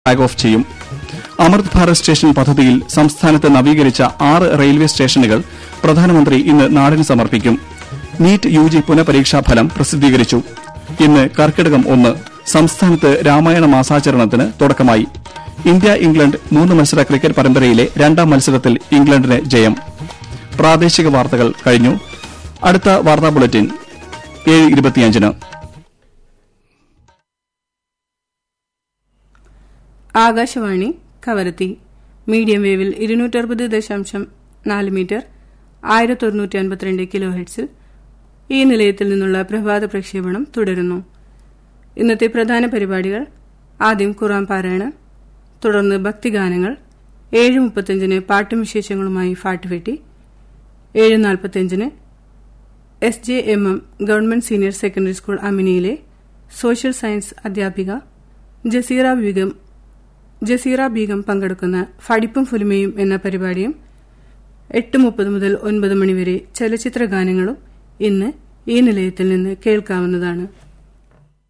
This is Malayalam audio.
ഫ്ളാഗ് ഓഫ് ചെയ്യും അമൃത് ഭാരത് സ്റ്റേഷൻ പദ്ധതിയിൽ സംസ്ഥാനത്ത് നവീകരിച്ച ആറ് റെയിൽവേ സ്റ്റേഷനുകൾ പ്രധാനമന്ത്രി ഇന്ന് നാടിന് സമർപ്പിക്കും നീറ്റ് യു ജി പുനഃപരീക്ഷാ ഫലം പ്രസിദ്ധീകരിച്ചു ഇന്ന് കർക്കിടകം ഒന്ന് സംസ്ഥാനത്ത് രാമായണ മാസാചരണത്തിന് തുടക്കമായി ഇന്ത്യ ഇംഗ്ലണ്ട് മൂന്ന് മത്സര ക്രിക്കറ്റ് പരമ്പരയിലെ രണ്ടാം മത്സരത്തിൽ ഇംഗ്ലണ്ടിന് ജയം പ്രാദേശിക വാർത്തകൾ കഴിഞ്ഞു അടുത്ത വാർത്താ ബുള്ളറ്റിൻ ഏഴ് ഇരുപത്തിയഞ്ചിന് ആകാശവാണി കവരത്തി മീഡിയം വേവിൽ ഇരുന്നൂറ്ററുപത് ദശാംശം നാല് മീറ്റർ ആയിരത്തി ഒരുന്നൂറ്റി അൻപത്തിരണ്ട് കിലോ ഹെഡ്സിൽ ഈ നിലയത്തിൽ നിന്നുള്ള പ്രഭാത പ്രക്ഷേപണം തുടരുന്നു ഇന്നത്തെ പ്രധാന പരിപാടികൾ ആദ്യം ഖുറാൻ പാരായണം തുടർന്ന് ഭക്തിഗാനങ്ങൾ ഏഴ് മുപ്പത്തഞ്ചിന് പാട്ടും വിശേഷങ്ങളുമായി ഫാട്ടുവെട്ടി ഏഴ് നാൽപ്പത്തഞ്ചിന് S J M M government senior secondary school അമിനിയിലെ സോഷ്യൽ സയൻസ് അധ്യാപിക ജസീറ ബീഗം ജസീറ ബീഗം പങ്കെടുക്കുന്ന ഫടിപ്പും ഫുലിമയും എന്ന പരിപാടിയും എട്ട് മുപ്പത് മുതൽ ഒൻപത് മണിവരെ ചലച്ചിത്ര ഗാനങ്ങളും ഇന്ന് ഈ നിലയത്തിൽ നിന്ന് കേൾക്കാവുന്നതാണ്